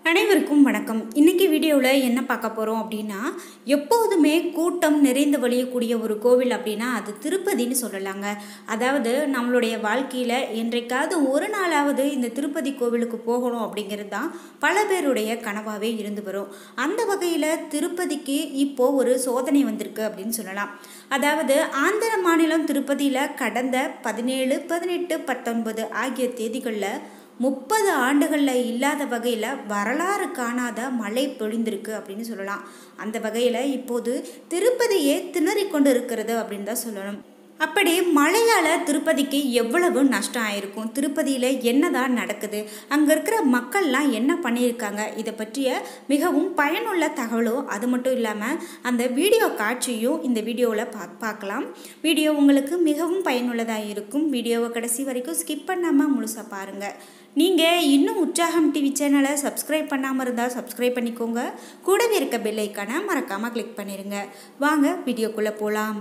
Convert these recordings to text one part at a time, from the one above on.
அனைவருக்கும் வணக்கம் இன்னைக்கு வீடியோவில் என்ன பார்க்க போகிறோம் அப்படின்னா எப்போதுமே கூட்டம் நிறைந்து வழியக்கூடிய ஒரு கோவில் அப்படின்னா அது திருப்பதின்னு சொல்லலாங்க அதாவது நம்மளுடைய வாழ்க்கையில் என்றைக்காவது ஒரு நாளாவது இந்த திருப்பதி கோவிலுக்கு போகணும் அப்படிங்கிறது தான் பல பேருடைய கனவாகவே இருந்து வரும் அந்த வகையில் திருப்பதிக்கு இப்போது ஒரு சோதனை வந்திருக்கு அப்படின்னு சொல்லலாம் அதாவது ஆந்திர மாநிலம் திருப்பதியில் கடந்த பதினேழு பதினெட்டு பத்தொன்பது ஆகிய தேதிகளில் முப்பது ஆண்டுகளில் இல்லாத வகையில் வரலாறு காணாத மழை பொழிந்திருக்கு அப்படின்னு சொல்லலாம் அந்த வகையில் இப்போது திருப்பதியே திணறிக் கொண்டு இருக்கிறது அப்படின்னு தான் சொல்லணும் அப்படி மழையால் திருப்பதிக்கு எவ்வளவு நஷ்டம் ஆயிருக்கும் திருப்பதியில் என்னதான் நடக்குது அங்கே இருக்கிற மக்கள்லாம் என்ன பண்ணியிருக்காங்க இதை பற்றிய மிகவும் பயனுள்ள தகவலும் அது மட்டும் இல்லாமல் அந்த வீடியோ காட்சியும் இந்த வீடியோவில் பா பார்க்கலாம் வீடியோ உங்களுக்கு மிகவும் பயனுள்ளதாக இருக்கும் வீடியோவை கடைசி வரைக்கும் ஸ்கிப் பண்ணாமல் முழுசாக பாருங்கள் நீங்கள் இன்னும் உற்சாகம் டிவி சேனலை சப்ஸ்கிரைப் பண்ணாமல் இருந்தால் சப்ஸ்கிரைப் பண்ணிக்கோங்க கூடவே இருக்க பெல் ஐக்கானை மறக்காமல் கிளிக் பண்ணிடுங்க வாங்க வீடியோக்குள்ளே போகலாம்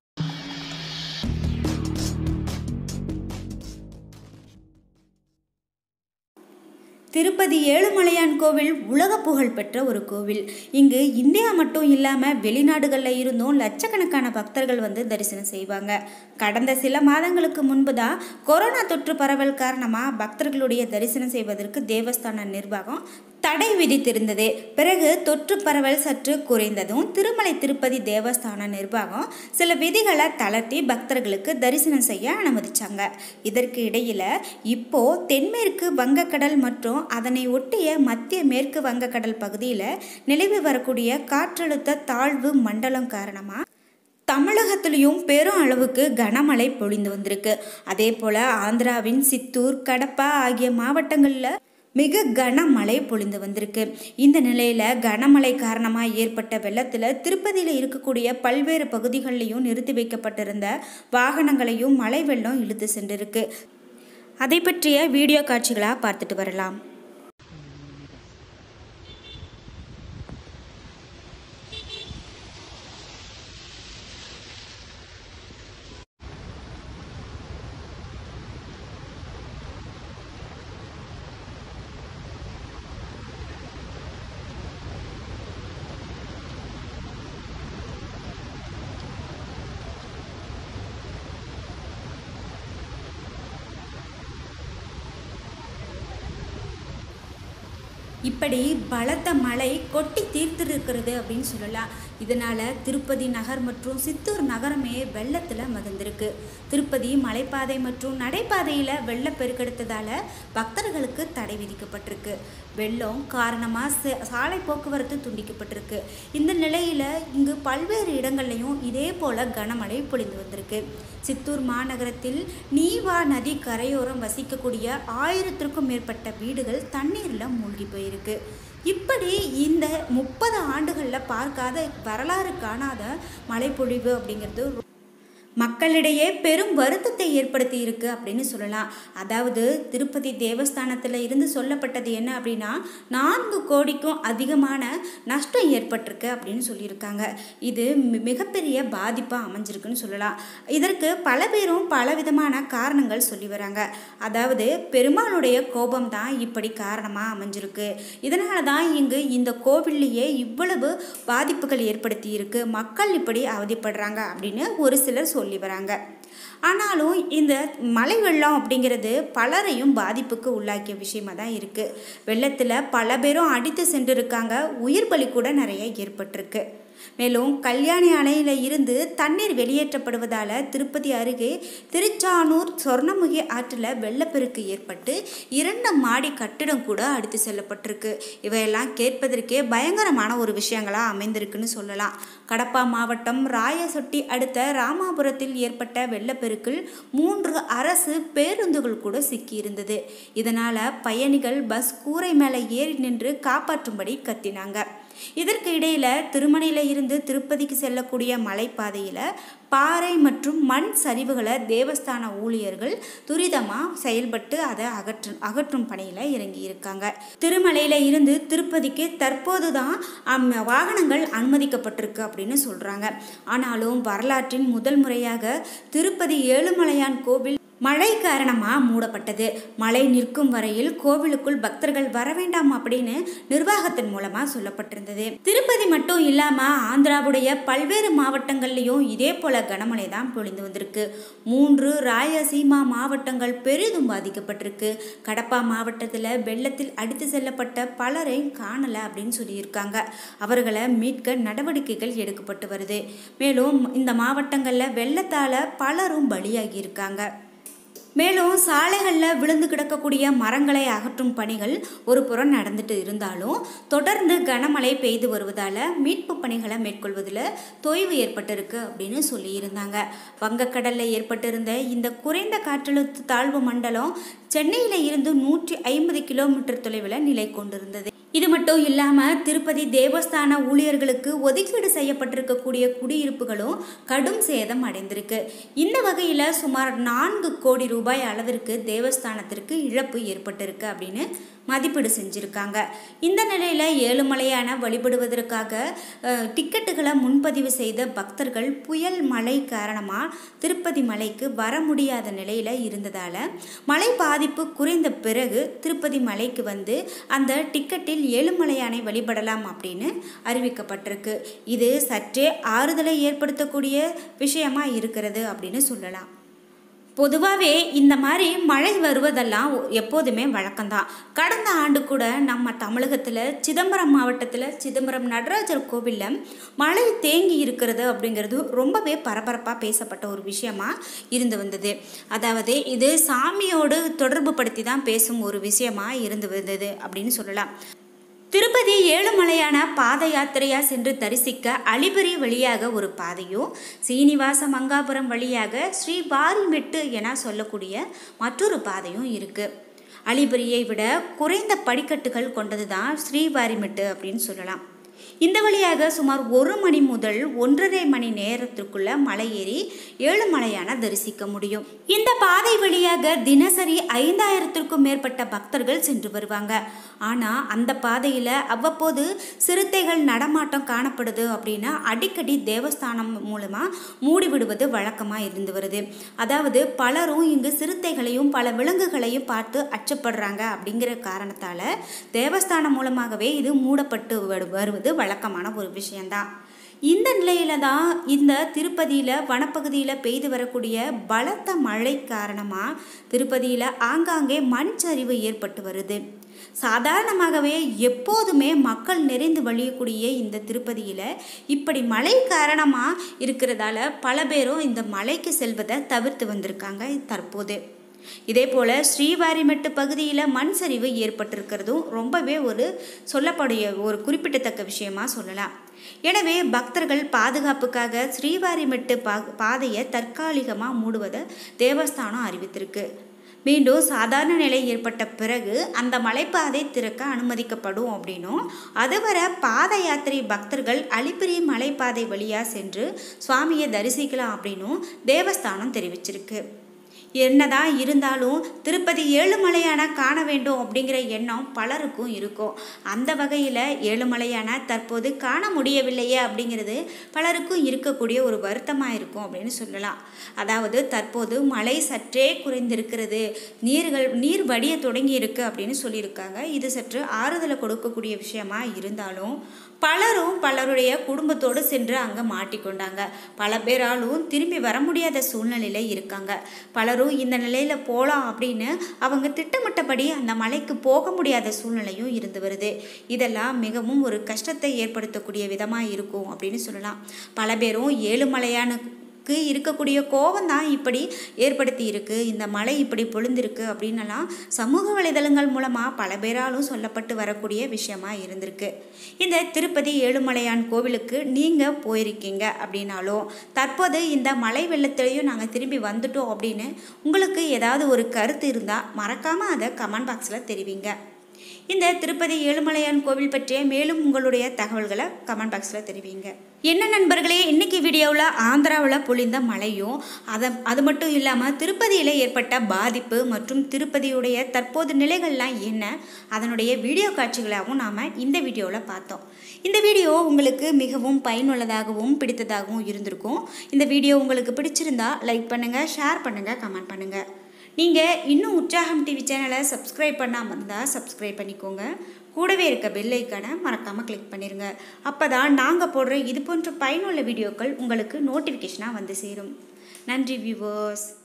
திருப்பதி ஏழுமலையான் கோவில் உலக புகழ் பெற்ற ஒரு கோவில் இங்கு இந்தியா மட்டும் இல்லாமல் வெளிநாடுகளில் இருந்தும் லட்சக்கணக்கான பக்தர்கள் வந்து தரிசனம் செய்வாங்க கடந்த சில மாதங்களுக்கு முன்பு தான் கொரோனா தொற்று பரவல் காரணமாக பக்தர்களுடைய தரிசனம் செய்வதற்கு தேவஸ்தான நிர்வாகம் தடை விதித்திருந்தது பிறகு தொற்று பரவல் சற்று குறைந்ததும் திருமலை திருப்பதி தேவஸ்தான நிர்வாகம் சில விதிகளை தளர்த்தி பக்தர்களுக்கு தரிசனம் செய்ய அனுமதிச்சாங்க இதற்கு இடையில இப்போ தென்மேற்கு வங்கக்கடல் மற்றும் அதனை ஒட்டிய மத்திய மேற்கு வங்கக்கடல் பகுதியில் நிலவி வரக்கூடிய காற்றழுத்த தாழ்வு மண்டலம் காரணமாக தமிழகத்திலையும் பெரும் அளவுக்கு கனமழை பொழிந்து வந்திருக்கு அதே போல் ஆந்திராவின் சித்தூர் கடப்பா ஆகிய மாவட்டங்களில் மிக கனமழை பொழிந்து வந்திருக்கு இந்த நிலையில் கனமழை காரணமாக ஏற்பட்ட வெள்ளத்தில் திருப்பதியில் இருக்கக்கூடிய பல்வேறு பகுதிகளிலையும் நிறுத்தி வைக்கப்பட்டிருந்த வாகனங்களையும் மழை வெள்ளம் இழுத்து சென்றிருக்கு அதை பற்றிய வீடியோ காட்சிகளாக பார்த்துட்டு வரலாம் இப்படி பலத்த மழை கொட்டி தீர்த்திருக்கிறது அப்படின்னு சொல்லலாம் இதனால் திருப்பதி நகர் மற்றும் சித்தூர் நகரமே வெள்ளத்தில் மதந்திருக்கு திருப்பதி மலைப்பாதை மற்றும் நடைபாதையில் வெள்ளம் பெருக்கெடுத்ததால் பக்தர்களுக்கு தடை விதிக்கப்பட்டிருக்கு வெள்ளம் காரணமாக சாலை போக்குவரத்து துண்டிக்கப்பட்டிருக்கு இந்த நிலையில் இங்கு பல்வேறு இடங்கள்லையும் இதே போல் கனமழை பொழிந்து வந்திருக்கு சித்தூர் மாநகரத்தில் நீவா நதி கரையோரம் வசிக்கக்கூடிய ஆயிரத்திற்கும் மேற்பட்ட வீடுகள் தண்ணீரில் மூழ்கி போயிருக்கு இப்படி இந்த முப்பது ஆண்டுகளில் பார்க்காத வரலாறு காணாத மழைப்பொழிவு அப்படிங்கிறது மக்களிடையே பெரும் வருத்தத்தை ஏற்படுத்தி இருக்கு அப்படின்னு சொல்லலாம் அதாவது திருப்பதி தேவஸ்தானத்தில் இருந்து சொல்லப்பட்டது என்ன அப்படின்னா நான்கு கோடிக்கும் அதிகமான நஷ்டம் ஏற்பட்டிருக்கு அப்படின்னு சொல்லியிருக்காங்க இது மிகப்பெரிய பாதிப்பாக அமைஞ்சிருக்குன்னு சொல்லலாம் இதற்கு பல பேரும் பலவிதமான காரணங்கள் சொல்லி வராங்க அதாவது பெருமாளுடைய கோபம் தான் இப்படி காரணமாக அமைஞ்சிருக்கு இதனால தான் இங்கு இந்த கோவில்லையே இவ்வளவு பாதிப்புகள் ஏற்படுத்தி இருக்கு மக்கள் இப்படி அவதிப்படுறாங்க அப்படின்னு ஒரு சிலர் சொல்லி வராங்க ஆனாலும் இந்த மழை வெள்ளம் அப்படிங்கிறது பலரையும் பாதிப்புக்கு உள்ளாக்கிய விஷயமா தான் இருக்குது வெள்ளத்தில் பல பேரும் அடித்து சென்றிருக்காங்க உயிர் பலி கூட நிறைய ஏற்பட்டிருக்கு மேலும் கல்யாணி அணையில் இருந்து தண்ணீர் வெளியேற்றப்படுவதால் திருப்பதி அருகே திருச்சானூர் சொர்ணமுகி ஆற்றில் வெள்ளப்பெருக்கு ஏற்பட்டு இரண்டு மாடி கட்டிடம் கூட அடித்து செல்லப்பட்டிருக்கு இவையெல்லாம் கேட்பதற்கே பயங்கரமான ஒரு விஷயங்களாக அமைந்திருக்குன்னு சொல்லலாம் கடப்பா மாவட்டம் ராயசொட்டி அடுத்த ராமாபுரத்தில் ஏற்பட்ட வெள்ளப்பெருக்கில் மூன்று அரசு பேருந்துகள் கூட சிக்கியிருந்தது இதனால் பயணிகள் பஸ் கூரை மேலே ஏறி நின்று காப்பாற்றும்படி கத்தினாங்க இதற்கு இடையில திருமணையில இருந்து திருப்பதிக்கு செல்லக்கூடிய மலைப்பாதையில பாறை மற்றும் மண் சரிவுகளை தேவஸ்தான ஊழியர்கள் துரிதமாக செயல்பட்டு அதை அகற்று அகற்றும் பணியில் இறங்கி இருக்காங்க திருமலையில இருந்து திருப்பதிக்கு தற்போது தான் வாகனங்கள் அனுமதிக்கப்பட்டிருக்கு அப்படின்னு சொல்கிறாங்க ஆனாலும் வரலாற்றின் முதல் முறையாக திருப்பதி ஏழுமலையான் கோவில் மழை காரணமாக மூடப்பட்டது மழை நிற்கும் வரையில் கோவிலுக்குள் பக்தர்கள் வர வேண்டாம் அப்படின்னு நிர்வாகத்தின் மூலமாக சொல்லப்பட்டிருந்தது திருப்பதி மட்டும் இல்லாமல் ஆந்திராவுடைய பல்வேறு மாவட்டங்கள்லையும் இதே போல கனமழை தான் பொழிந்து வந்திருக்கு மூன்று ராயசீமா மாவட்டங்கள் பெரிதும் பாதிக்கப்பட்டிருக்கு கடப்பா மாவட்டத்தில் வெள்ளத்தில் அடித்து செல்லப்பட்ட பலரை காணலை அப்படின்னு சொல்லியிருக்காங்க அவர்களை மீட்க நடவடிக்கைகள் எடுக்கப்பட்டு வருது மேலும் இந்த மாவட்டங்களில் வெள்ளத்தால் பலரும் பலியாகி இருக்காங்க மேலும் சாலைகளில் விழுந்து கிடக்கக்கூடிய மரங்களை அகற்றும் பணிகள் ஒரு புறம் நடந்துட்டு இருந்தாலும் தொடர்ந்து கனமழை பெய்து வருவதால் மீட்பு பணிகளை மேற்கொள்வதில் தொய்வு ஏற்பட்டிருக்கு அப்படின்னு சொல்லியிருந்தாங்க வங்கக்கடலில் ஏற்பட்டிருந்த இந்த குறைந்த காற்றழுத்த தாழ்வு மண்டலம் சென்னையில் இருந்து நூற்றி ஐம்பது கிலோமீட்டர் தொலைவில் நிலை கொண்டிருந்தது இது மட்டும் இல்லாமல் திருப்பதி தேவஸ்தான ஊழியர்களுக்கு ஒதுக்கீடு செய்யப்பட்டிருக்கக்கூடிய குடியிருப்புகளும் கடும் சேதம் அடைந்திருக்கு இந்த வகையில் சுமார் நான்கு கோடி ரூபாய் அளவிற்கு தேவஸ்தானத்திற்கு இழப்பு ஏற்பட்டிருக்கு அப்படின்னு மதிப்பீடு செஞ்சுருக்காங்க இந்த நிலையில் ஏழுமலையான வழிபடுவதற்காக அஹ், டிக்கெட்டுகளை முன்பதிவு செய்த பக்தர்கள் புயல் மழை காரணமாக திருப்பதி மலைக்கு வர முடியாத நிலையில் இருந்ததால் மழை பாதிப்பு குறைந்த பிறகு திருப்பதி மலைக்கு வந்து அந்த டிக்கெட்டில் ஏழுமலையானை வழிபடலாம் அப்படின்னு அறிவிக்கப்பட்டிருக்கு இது சற்றே ஆறுதலை ஏற்படுத்தக்கூடிய விஷயமா இருக்கிறது அப்படின்னு சொல்லலாம் பொதுவாகவே இந்த மாதிரி மழை வருவதெல்லாம் எப்போதுமே வழக்கம்தான் கடந்த ஆண்டு கூட நம்ம தமிழகத்தில் சிதம்பரம் மாவட்டத்தில் சிதம்பரம் நடராஜர் கோவிலில் மழை தேங்கி இருக்கிறது அப்படிங்கிறது ரொம்பவே பரபரப்பாக பேசப்பட்ட ஒரு விஷயமா இருந்து வந்தது அதாவது இது சாமியோடு தொடர்பு படுத்தி தான் பேசும் ஒரு விஷயமா இருந்து வந்தது அப்படின்னு சொல்லலாம் திருப்பதி ஏழுமலையான பாத யாத்திரையாக சென்று தரிசிக்க அலிபரி வழியாக ஒரு பாதையும் சீனிவாச மங்காபுரம் வழியாக ஸ்ரீ வாரிமெட்டு என சொல்லக்கூடிய மற்றொரு பாதையும் இருக்குது அலிபரியை விட குறைந்த படிக்கட்டுகள் கொண்டது தான் ஸ்ரீவாரிமெட்டு அப்படின்னு சொல்லலாம் இந்த வழியாக சுமார் ஒரு மணி முதல் ஒன்றரை மணி நேரத்திற்குள்ள மலை ஏறி ஏழுமலையான தரிசிக்க முடியும் இந்த பாதை வழியாக தினசரி ஐந்தாயிரத்திற்கும் மேற்பட்ட பக்தர்கள் சென்று வருவாங்க ஆனால் அந்த பாதையில் அவ்வப்போது சிறுத்தைகள் நடமாட்டம் காணப்படுது அப்படின்னா அடிக்கடி தேவஸ்தானம் மூலமாக மூடிவிடுவது வழக்கமாக இருந்து வருது அதாவது பலரும் இங்கு சிறுத்தைகளையும் பல விலங்குகளையும் பார்த்து அச்சப்படுறாங்க அப்படிங்கிற காரணத்தால் தேவஸ்தானம் மூலமாகவே இது மூடப்பட்டு வரு- வருவது வழக்கமான ஒரு விஷயம்தான் இந்த நிலையில தான் இந்த திருப்பதியில் வனப்பகுதியில் பெய்து வரக்கூடிய பலத்த மழை காரணமாக திருப்பதியில் ஆங்காங்கே மண் சரிவு ஏற்பட்டு வருது சாதாரணமாகவே எப்போதுமே மக்கள் நிறைந்து வழியக்கூடிய இந்த திருப்பதியில் இப்படி மழை காரணமாக இருக்கிறதால பல பேரும் இந்த மலைக்கு செல்வதை தவிர்த்து வந்திருக்காங்க தற்போது இதே போல் ஸ்ரீவாரிமெட்டு பகுதியில் மண் சரிவு ஏற்பட்டிருக்கிறதும் ரொம்பவே ஒரு சொல்லக்கூடிய ஒரு குறிப்பிடத்தக்க விஷயமா சொல்லலாம் எனவே பக்தர்கள் பாதுகாப்புக்காக ஸ்ரீவாரிமெட்டு பா பாதையை தற்காலிகமாக மூடுவதை தேவஸ்தானம் அறிவித்திருக்கு மீண்டும் சாதாரண நிலை ஏற்பட்ட பிறகு அந்த மலைப்பாதை திறக்க அனுமதிக்கப்படும் அப்படின்னும் அதுவரை பாத யாத்திரை பக்தர்கள் அலிப்பிரி மலைப்பாதை வழியாக சென்று சுவாமியை தரிசிக்கலாம் அப்படின்னும் தேவஸ்தானம் தெரிவிச்சிருக்கு என்னதான் இருந்தாலும் திருப்பதி ஏழுமலையான காண வேண்டும் அப்படிங்கிற எண்ணம் பலருக்கும் இருக்கும் அந்த வகையில் ஏழுமலையான தற்போது காண முடியவில்லையே அப்படிங்கிறது பலருக்கும் இருக்கக்கூடிய ஒரு வருத்தமாக இருக்கும் அப்படின்னு சொல்லலாம் அதாவது தற்போது மழை சற்றே குறைந்திருக்கிறது நீர்கள் நீர் வடிய தொடங்கி இருக்கு அப்படின்னு சொல்லியிருக்காங்க இது சற்று ஆறுதலை கொடுக்கக்கூடிய விஷயமா இருந்தாலும் பலரும் பலருடைய குடும்பத்தோடு சென்று அங்கே மாட்டிக்கொண்டாங்க பல பேராலும் திரும்பி வர முடியாத சூழ்நிலையில் இருக்காங்க பலரும் இந்த நிலையில் போகலாம் அப்படின்னு அவங்க திட்டமிட்டபடி அந்த மலைக்கு போக முடியாத சூழ்நிலையும் இருந்து வருது இதெல்லாம் மிகவும் ஒரு கஷ்டத்தை ஏற்படுத்தக்கூடிய விதமாக இருக்கும் அப்படின்னு சொல்லலாம் பல பேரும் ஏழுமலையானுக்கு இருக்கக்கூடிய கோபம் தான் இப்படி ஏற்படுத்தி இருக்கு இந்த மழை இப்படி பொழுந்திருக்கு அப்படின்னலாம் சமூக வலைதளங்கள் மூலமாக பல பேராலும் சொல்லப்பட்டு வரக்கூடிய விஷயமா இருந்திருக்கு இந்த திருப்பதி ஏழுமலையான் கோவிலுக்கு நீங்கள் போயிருக்கீங்க அப்படின்னாலும் தற்போது இந்த மழை வெள்ளத்திலையும் நாங்கள் திரும்பி வந்துட்டோம் அப்படின்னு உங்களுக்கு ஏதாவது ஒரு கருத்து இருந்தால் மறக்காமல் அதை கமெண்ட் பாக்ஸில் தெரிவிங்க இந்த திருப்பதி ஏழுமலையான் கோவில் பற்றிய மேலும் உங்களுடைய தகவல்களை கமெண்ட் பாக்ஸில் தெரிவிங்க என்ன நண்பர்களே இன்னைக்கு வீடியோவில் ஆந்திராவில் பொழிந்த மழையும் அதை அது மட்டும் இல்லாமல் திருப்பதியில் ஏற்பட்ட பாதிப்பு மற்றும் திருப்பதியுடைய தற்போது நிலைகள்லாம் என்ன அதனுடைய வீடியோ காட்சிகளாகவும் நாம் இந்த வீடியோவில் பார்த்தோம் இந்த வீடியோ உங்களுக்கு மிகவும் பயனுள்ளதாகவும் பிடித்ததாகவும் இருந்திருக்கும் இந்த வீடியோ உங்களுக்கு பிடிச்சிருந்தா லைக் பண்ணுங்கள் ஷேர் பண்ணுங்கள் கமெண்ட் பண்ணுங்கள் நீங்கள் இன்னும் உற்சாகம் டிவி சேனலை சப்ஸ்கிரைப் பண்ணாமல் இருந்தால் சப்ஸ்கிரைப் பண்ணிக்கோங்க கூடவே இருக்க பெல் ஐக்கானை மறக்காமல் கிளிக் பண்ணிடுங்க அப்போ தான் நாங்கள் போடுற இது போன்ற பயனுள்ள வீடியோக்கள் உங்களுக்கு நோட்டிஃபிகேஷனாக வந்து சேரும் நன்றி வியூவர்ஸ்